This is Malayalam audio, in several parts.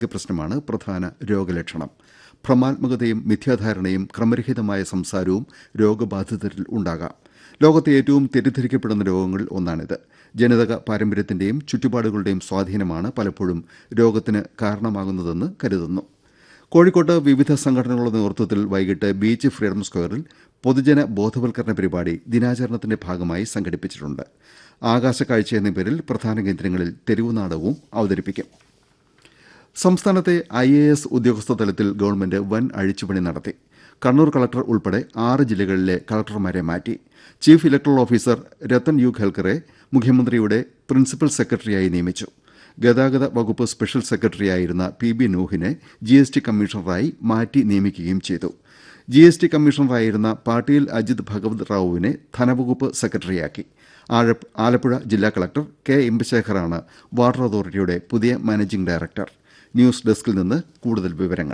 പ്രശ്നമാണ് പ്രധാന രോഗലക്ഷണം ഭ്രമാത്മകതയും മിഥ്യാധാരണയും ക്രമരഹിതമായ സംസാരവും രോഗബാധിതരിൽ ഉണ്ടാകാം ലോകത്തെ ഏറ്റവും തെറ്റിദ്ധരിക്കപ്പെടുന്ന രോഗങ്ങളിൽ ഒന്നാണിത് ജനിതക പാരമ്പര്യത്തിന്റെയും ചുറ്റുപാടുകളുടെയും സ്വാധീനമാണ് പലപ്പോഴും രോഗത്തിന് കാരണമാകുന്നതെന്ന് കരുതുന്നു കോഴിക്കോട്ട് വിവിധ സംഘടനകളുടെ നേതൃത്വത്തിൽ വൈകിട്ട് ബീച്ച് ഫ്രീഡം സ്ക്വയറിൽ പൊതുജന ബോധവൽക്കരണ പരിപാടി ദിനാചരണത്തിന്റെ ഭാഗമായി സംഘടിപ്പിച്ചിട്ടുണ്ട് ആകാശക്കാഴ്ച എന്ന പേരിൽ പ്രധാന കേന്ദ്രങ്ങളിൽ തെരുവു നാടകവും അവതരിപ്പിക്കും സംസ്ഥാനത്തെ ഐ എ എസ് ഉദ്യോഗസ്ഥ തലത്തിൽ ഗവൺമെന്റ് വൻ അഴിച്ചുപണി നടത്തി കണ്ണൂർ കളക്ടർ ഉൾപ്പെടെ ആറ് ജില്ലകളിലെ കളക്ടർമാരെ മാറ്റി chief electoral officer Rathan U ഖൽക്കറെ മുഖ്യമന്ത്രിയുടെ പ്രിൻസിപ്പൽ സെക്രട്ടറിയായി നിയമിച്ചു ഗതാഗത വകുപ്പ് സ്പെഷ്യൽ സെക്രട്ടറിയായിരുന്ന പി ബി നൂഹിനെ ജി എസ് ടി കമ്മീഷണറായി മാറ്റി നിയമിക്കുകയും ചെയ്തു ജി എസ് ടി കമ്മീഷണറായിരുന്ന പാട്ടീൽ അജിത് ഭഗവത് റാവുവിനെ ധനവകുപ്പ് സെക്രട്ടറിയാക്കി ആഴ- ആലപ്പുഴ ജില്ലാ കളക്ടർ കെ ഇമ്പശേഖറാണ് വാട്ടർ അതോറിറ്റിയുടെ പുതിയ മാനേജിംഗ് ഡയറക്ടർ ന്യൂസ് ഡെസ്കിൽ നിന്ന് കൂടുതൽ വിവരങ്ങൾ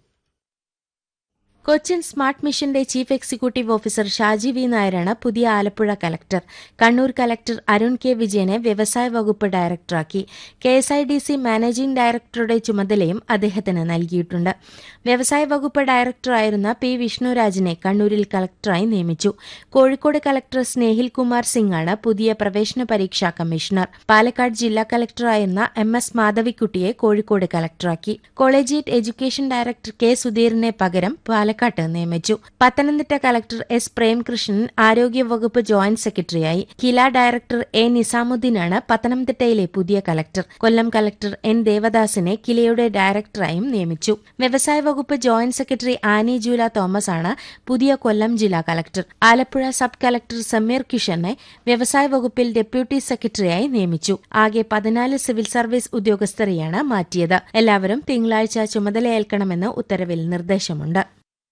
കൊച്ചിൻ സ്മാർട്ട് മിഷന്റെ chief executive officer Shaji V നായരാണ് പുതിയ Alappuzha collector Kannur collector Arun K വിജയനെ വ്യവസായ വകുപ്പ് ഡയറക്ടറാക്കി K S I D C managing ഡയറക്ടറുടെ ചുമതലയും അദ്ദേഹത്തിന് നൽകിയിട്ടുണ്ട് വ്യവസായ വകുപ്പ് ഡയറക്ടറായിരുന്ന പി വിഷ്ണുരാജിനെ കണ്ണൂരിൽ കലക്ടറായി നിയമിച്ചു കോഴിക്കോട് കലക്ടർ സ്നേഹിൽ കുമാർ സിംഗ് ആണ് പുതിയ പ്രവേശന പരീക്ഷാ കമ്മീഷണർ പാലക്കാട് ജില്ലാ കലക്ടറായിരുന്ന എം എസ് മാധവിക്കുട്ടിയെ കോഴിക്കോട് കലക്ടറാക്കി കോളേജിയറ്റ് എഡ്യൂക്കേഷൻ ഡയറക്ടർ കെ സുധീറിനെ പകരം പാലക്കാട്ട് നിയമിച്ചു പത്തനംതിട്ട കലക്ടർ എസ് പ്രേംകൃഷ്ണൻ ആരോഗ്യവകുപ്പ് ജോയിന്റ് സെക്രട്ടറിയായി കില ഡയറക്ടർ എ നിസാമുദ്ദീനാണ് പത്തനംതിട്ടയിലെ പുതിയ കലക്ടർ കൊല്ലം കലക്ടർ എൻ ദേവദാസിനെ കിലയുടെ ഡയറക്ടറായും നിയമിച്ചു വ്യവസായ വകുപ്പ് joint secretary Annie Jula Thomas ആണ് പുതിയ കൊല്ലം ജില്ലാ collector Alappuzha sub collector Sameer കിഷനെ വ്യവസായ വകുപ്പിൽ ഡെപ്യൂട്ടി സെക്രട്ടറിയായി നിയമിച്ചു ആകെ പതിനാല് സിവിൽ സർവീസ് ഉദ്യോഗസ്ഥരെയാണ് മാറ്റിയത് എല്ലാവരും തിങ്കളാഴ്ച ചുമതലയേൽക്കണമെന്ന് ഉത്തരവിൽ നിർദ്ദേശമുണ്ട്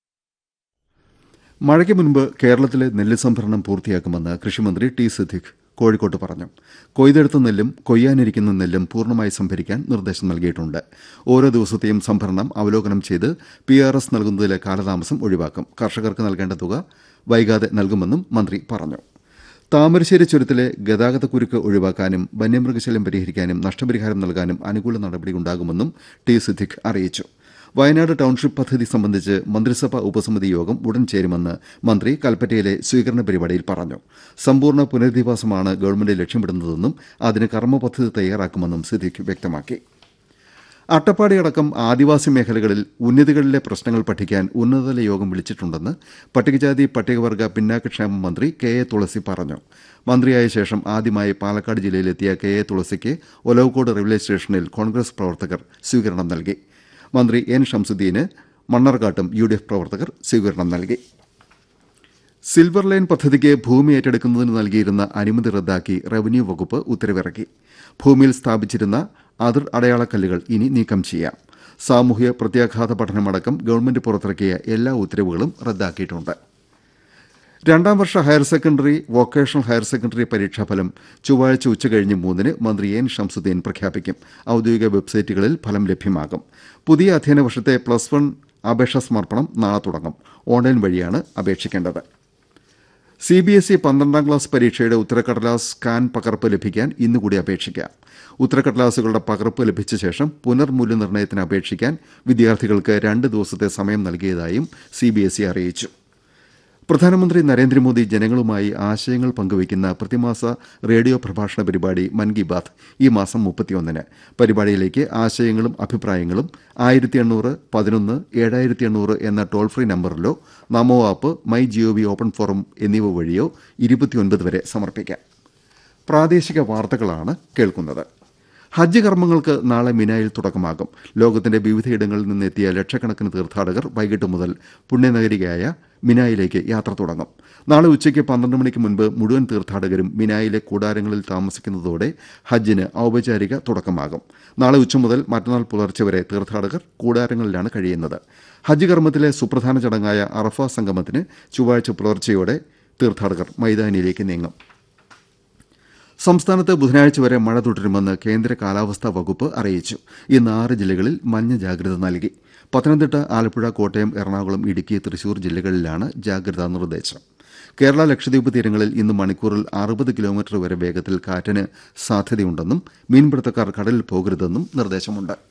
മഴയ്ക്ക് മുൻപ് കേരളത്തിലെ നെല്ല് സംഭരണം പൂർത്തിയാക്കുമെന്ന് കൃഷിമന്ത്രി ടി സിദ്ദിഖ് കോഴിക്കോട്ട് പറഞ്ഞു കൊയ്തെടുത്ത നെല്ലും കൊയ്യാനിരിക്കുന്ന നെല്ലും പൂർണ്ണമായി സംഭരിക്കാൻ നിർദ്ദേശം നൽകിയിട്ടുണ്ട് ഓരോ ദിവസത്തെയും സംഭരണം അവലോകനം ചെയ്ത് പി ആർ എസ് നൽകുന്നതിലെ കാലതാമസം ഒഴിവാക്കും കർഷകർക്ക് നൽകേണ്ട തുക വൈകാതെ നൽകുമെന്നും മന്ത്രി പറഞ്ഞു താമരശ്ശേരി ചുരത്തിലെ ഗതാഗതക്കുരുക്ക് ഒഴിവാക്കാനും വന്യമൃഗശല്യം പരിഹരിക്കാനും നഷ്ടപരിഹാരം നൽകാനും അനുകൂല നടപടിയുണ്ടാകുമെന്നും ടി സിദ്ദിഖ് അറിയിച്ചു വയനാട് ടൌൺഷിപ്പ് പദ്ധതി സംബന്ധിച്ച് മന്ത്രിസഭാ ഉപസമിതി യോഗം ഉടൻ ചേരുമെന്ന് മന്ത്രി കൽപ്പറ്റയിലെ സ്വീകരണ പരിപാടിയിൽ പറഞ്ഞു സമ്പൂർണ്ണ പുനരധിവാസമാണ് ഗവൺമെന്റ് ലക്ഷ്യമിടുന്നതെന്നും അതിന് കർമ്മ പദ്ധതി തയ്യാറാക്കുമെന്നും സിദ്ദിഖ് വ്യക്തമാക്കി അട്ടപ്പാടിയടക്കം ആദിവാസി മേഖലകളിൽ ഉന്നതികളിലെ പ്രശ്നങ്ങൾ പഠിക്കാൻ ഉന്നതതല യോഗം വിളിച്ചിട്ടുണ്ടെന്ന് പട്ടികജാതി പട്ടികവർഗ പിന്നാക്കക്ഷേമ മന്ത്രി കെ എ തുളസി പറഞ്ഞു മന്ത്രിയായ ശേഷം ആദ്യമായി പാലക്കാട് ജില്ലയിലെത്തിയ കെ എ തുളസിക്ക് ഒലവക്കോട് റെയിൽവേ സ്റ്റേഷനിൽ കോൺഗ്രസ് പ്രവർത്തകർ സ്വീകരണം നൽകി മന്ത്രി എൻ ഷംസുദ്ദീന് മണ്ണർകാട്ടും യു ഡി എഫ് പ്രവർത്തകർ സ്വീകരണം നൽകി സിൽവർ ലൈൻ പദ്ധതിക്ക് ഭൂമി ഏറ്റെടുക്കുന്നതിന് നൽകിയിരുന്ന അനുമതി റദ്ദാക്കി റവന്യൂ വകുപ്പ് ഉത്തരവിറക്കി ഭൂമിയിൽ സ്ഥാപിച്ചിരുന്ന അതിർ അടയാളക്കല്ലുകൾ ഇനി നീക്കം ചെയ്യാം സാമൂഹ്യ പ്രത്യാഘാത പഠനമടക്കം ഗവൺമെന്റ് പുറത്തിറക്കിയ എല്ലാ ഉത്തരവുകളും റദ്ദാക്കിയിട്ടുണ്ട് രണ്ടാം വർഷ higher secondary vocational higher secondary പരീക്ഷാഫലം ചൊവ്വാഴ്ച ഉച്ചകഴിഞ്ഞ് മൂന്നിന് മന്ത്രി എൻ ഷംസുദ്ദീൻ പ്രഖ്യാപിക്കും ഔദ്യോഗിക വെബ്സൈറ്റുകളിൽ ഫലം ലഭ്യമാകും പുതിയ അധ്യയന വർഷത്തെ പ്ലസ് വൺ അപേക്ഷാ സമർപ്പണം നാളെ തുടങ്ങും ഓൺലൈൻ വഴിയാണ് അപേക്ഷിക്കേണ്ടത് സി ബി എസ് ഇ പന്ത്രണ്ടാം ക്ലാസ് പരീക്ഷയുടെ ഉത്തരക്കടലാസ് സ്കാൻ പകർപ്പ് ലഭിക്കാൻ ഇന്നുകൂടി അപേക്ഷിക്കാം ഉത്തരക്കടലാസുകളുടെ പകർപ്പ് ലഭിച്ച ശേഷം പുനർമൂല്യനിർണ്ണയത്തിന് അപേക്ഷിക്കാൻ വിദ്യാർത്ഥികൾക്ക് രണ്ട് ദിവസത്തെ സമയം നൽകിയതായും സി ബി എസ് ഇ അറിയിച്ചു പ്രധാനമന്ത്രി നരേന്ദ്രമോദി ജനങ്ങളുമായി ആശയങ്ങൾ പങ്കുവയ്ക്കുന്ന പ്രതിമാസ റേഡിയോ പ്രഭാഷണ പരിപാടി മൻ കി ബാത്ത് ഈ മാസം മുപ്പത്തിയൊന്നിന് പരിപാടിയിലേക്ക് ആശയങ്ങളും അഭിപ്രായങ്ങളും ആയിരത്തി എണ്ണൂറ് പതിനൊന്ന് ഏഴായിരത്തി എണ്ണൂറ് എന്ന ടോൾ ഫ്രീ നമ്പറിലോ Namo app my GOV open forum എന്നിവ വഴിയോ ഇരുപത്തിയൊൻപത് വരെ സമർപ്പിക്കാം പ്രാദേശിക വാർത്തകളാണ് കേൾക്കുന്നത് ഹജ്ജ് കർമ്മങ്ങൾക്ക് നാളെ മിനായിൽ തുടക്കമാകും ലോകത്തിന്റെ വിവിധയിടങ്ങളിൽ നിന്നെത്തിയ ലക്ഷക്കണക്കിന് തീർത്ഥാടകർ വൈകിട്ട് മുതൽ പുണ്യനഗരികയായ മിനായിലേക്ക് യാത്ര തുടങ്ങും നാളെ ഉച്ചയ്ക്ക് പന്ത്രണ്ട് മണിക്ക് മുൻപ് മുഴുവൻ തീർത്ഥാടകരും മിനായിലെ കൂടാരങ്ങളിൽ താമസിക്കുന്നതോടെ ഹജ്ജിന് ഔപചാരിക തുടക്കമാകും നാളെ ഉച്ച മുതൽ മറ്റന്നാൾ പുലർച്ചെ വരെ തീർത്ഥാടകർ കൂടാരങ്ങളിലാണ് കഴിയുന്നത് ഹജ്ജ് കർമ്മത്തിലെ സുപ്രധാന ചടങ്ങായ അറഫ സംഗമത്തിന് ചൊവ്വാഴ്ച പുലർച്ചെയോടെ തീർത്ഥാടകർ മൈതാനിയിലേക്ക് നീങ്ങും സംസ്ഥാനത്ത് ബുധനാഴ്ച വരെ മഴ തുടരുമെന്ന് കേന്ദ്ര കാലാവസ്ഥാ വകുപ്പ് അറിയിച്ചു ഇന്ന് ആറ് ജില്ലകളിൽ മഞ്ഞ ജാഗ്രത നൽകി പത്തനംതിട്ട ആലപ്പുഴ കോട്ടയം എറണാകുളം ഇടുക്കി തൃശൂർ ജില്ലകളിലാണ് ജാഗ്രതാ നിർദ്ദേശം കേരള ലക്ഷദ്വീപ് തീരങ്ങളിൽ ഇന്ന് മണിക്കൂറിൽ അറുപത് കിലോമീറ്റർ വരെ വേഗത്തിൽ കാറ്റിന് സാധ്യതയുണ്ടെന്നും മീൻപിടുത്തക്കാർ കടലിൽ പോകരുതെന്നും നിർദ്ദേശമുണ്ട്